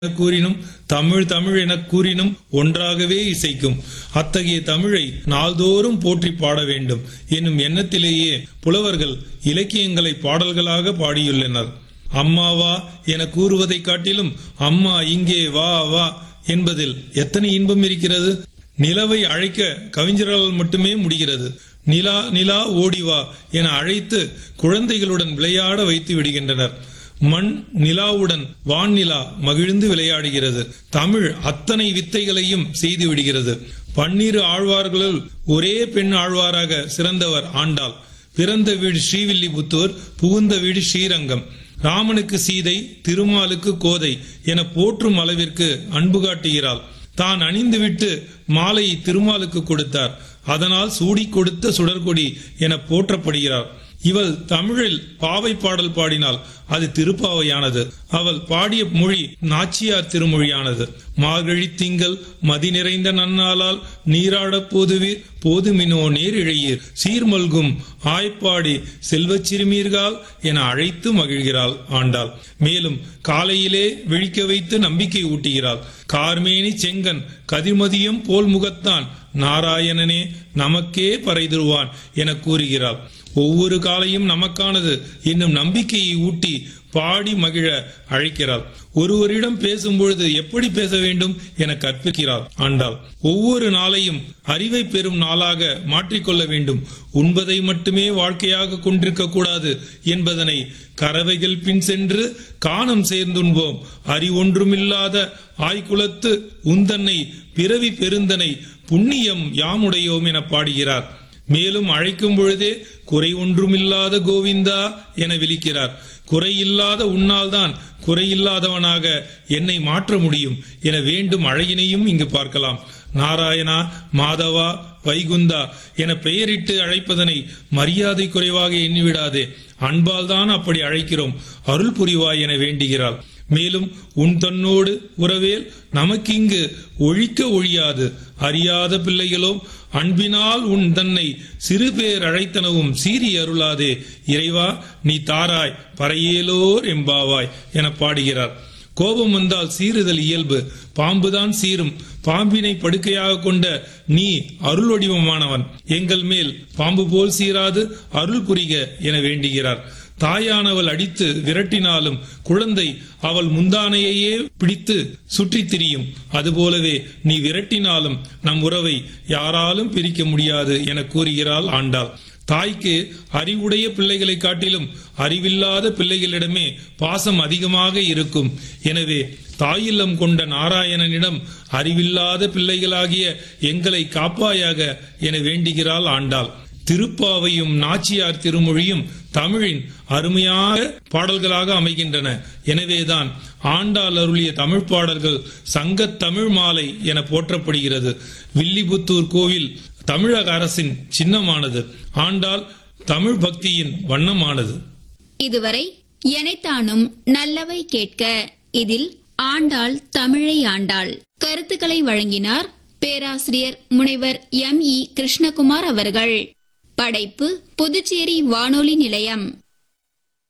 எனக் கூறினும் தமிழ் தமிழ் எனக் கூறினும் ஒன்றாகவே இசைக்கும் அத்தகைய தமிழை நாள்தோறும் போற்றி பாட வேண்டும் என்னும் எண்ணத்திலேயே புலவர்கள் இலக்கியங்களை பாடல்களாக பாடியுள்ளனர் அம்மாவா என கூறுவதைக் காட்டிலும் அம்மா இங்கே வா வா என்பதில் எத்தனை இன்பம் இருக்கிறது நிலவை அழைக்க கவிஞர்களால் மட்டுமே முடிகிறது நிலா நிலா ஓடி வா என அழைத்து குழந்தைகளுடன் விளையாட வைத்து விடுகின்றனர் மண் நிலாவுடன் வான்நிலா மகிழ்ந்து விளையாடுகிறது தமிழ் அத்தனை வித்தைகளையும் செய்து விடுகிறது பன்னிரு ஆழ்வார்களுள் ஒரே பெண் ஆழ்வாராக சிறந்தவர் ஆண்டாள் பிறந்த வீடு ஸ்ரீவில்லிபுத்தூர் புகுந்த வீடு ஸ்ரீரங்கம் ராமனுக்கு சீதை திருமாலுக்கு கோதை என போற்றும் அளவிற்கு அன்பு காட்டுகிறாள் தான் அணிந்துவிட்டு மாலையை திருமாலுக்கு கொடுத்தார் அதனால் சூடி கொடுத்த சுடர்கொடி என போற்றப்படுகிறார் இவள் தமிழில் பாவை பாடல் பாடினாள் அது திருப்பாவையானது அவள் பாடிய மொழி நாச்சியார் திருமொழியானது மார்கழி திங்கள் மதி நிறைந்த நன்னாளால் நீராடப் போதுவீர் போதுமினோ நேரிழையீர் சீர்மல்கும் ஆய்ப்பாடி செல்வச் சிறுமீர்கள் என அழைத்து மகிழ்கிறாள் ஆண்டாள் மேலும் காலையிலே விழிக்க வைத்து நம்பிக்கை ஊட்டுகிறாள் கார்மேனி செங்கன் கதிர்மதியும் போல் முகத்தான் நாராயணனே நமக்கே பறைதருவான் என கூறுகிறாள் ஒவ்வொரு காலையும் நமக்கானது என்னும் நம்பிக்கையை ஊட்டி பாடி மகிழ அழைக்கிறாள் ஒருவரிடம் பேசும்பொழுது எப்படி பேச வேண்டும் என கற்பிக்கிறாள் ஆண்டாள் ஒவ்வொரு நாளையும் அறிவை பெறும் நாளாக மாற்றிக்கொள்ள வேண்டும் உண்பதை மட்டுமே வாழ்க்கையாக கொண்டிருக்க கூடாது என்பதனை கறவைகள் பின் சென்று காணம் சேர்ந்துண்போம் அறிவொன்றுமில்லாத ஆய்குலத்து உந்தன்னை பிறவி பெருந்தனை புண்ணியம் யாமுடையோம் என பாடுகிறார் மேலும் அழைக்கும் பொழுதே குறை ஒன்றுமில்லாத கோவிந்தா என விழிக்கிறார் குறையில்லாத உன்னால்தான் குறையில்லாதவனாக என்னை மாற்ற முடியும் என வேண்டும் அழகினையும் இங்கு பார்க்கலாம் நாராயணா மாதவா வைகுந்தா என பெயரிட்டு அழைப்பதனை மரியாதை குறைவாக எண்ணிவிடாதே அன்பால் தான் அப்படி அழைக்கிறோம் அருள் புரிவாய் என வேண்டுகிறாள் மேலும் உன் தன்னோடு உறவேல் நமக்கிங்கு ஒழிக்க ஒழியாது அறியாத பிள்ளைகளோ அன்பினால் உன் தன்னை சிறு பேர் அழைத்தனவும் சீறி அருளாதே இறைவா நீ தாராய் பறையேலோர் எம்பாவாய் என பாடுகிறார் கோபம் வந்தால் சீறுதல் இயல்பு பாம்புதான் சீரும் பாம்பினை படுக்கையாக கொண்ட நீ அருள் வடிவமானவன் எங்கள் மேல் பாம்பு போல் சீராது அருள் புரிக என வேண்டுகிறார் தாயானவள் அடித்து விரட்டினாலும் குழந்தை அவள் முந்தானையையே பிடித்து சுற்றித் திரியும் அதுபோலவே நீ விரட்டினாலும் நம் உறவை யாராலும் பிரிக்க முடியாது என கூறுகிறாள் ஆண்டாள் தாய்க்கு அறிவுடைய பிள்ளைகளை காட்டிலும் அறிவில்லாத பிள்ளைகளிடமே பாசம் அதிகமாக இருக்கும் எனவே தாயில்லம் கொண்ட நாராயணனிடம் அறிவில்லாத பிள்ளைகளாகிய எங்களை காப்பாயாக என வேண்டுகிறாள் ஆண்டாள் திருப்பாவையும் நாச்சியார் திருமொழியும் தமிழின் அருமையான பாடல்களாக அமைகின்றன எனவேதான் ஆண்டாள் அருளிய தமிழ் பாடல்கள் சங்கத் தமிழ் மாலை என போற்றப்படுகிறது வில்லிபுத்தூர் கோவில் தமிழக அரசின் சின்னமானது ஆண்டாள் தமிழ் பக்தியின் வண்ணமானது இதுவரை எனைத்தானும் நல்லவை கேட்க இதில் ஆண்டாள் தமிழை ஆண்டாள் கருத்துக்களை வழங்கினார் பேராசிரியர் முனைவர் எம் இ கிருஷ்ணகுமார் அவர்கள் படைப்பு புதுச்சேரி வானொலி நிலையம்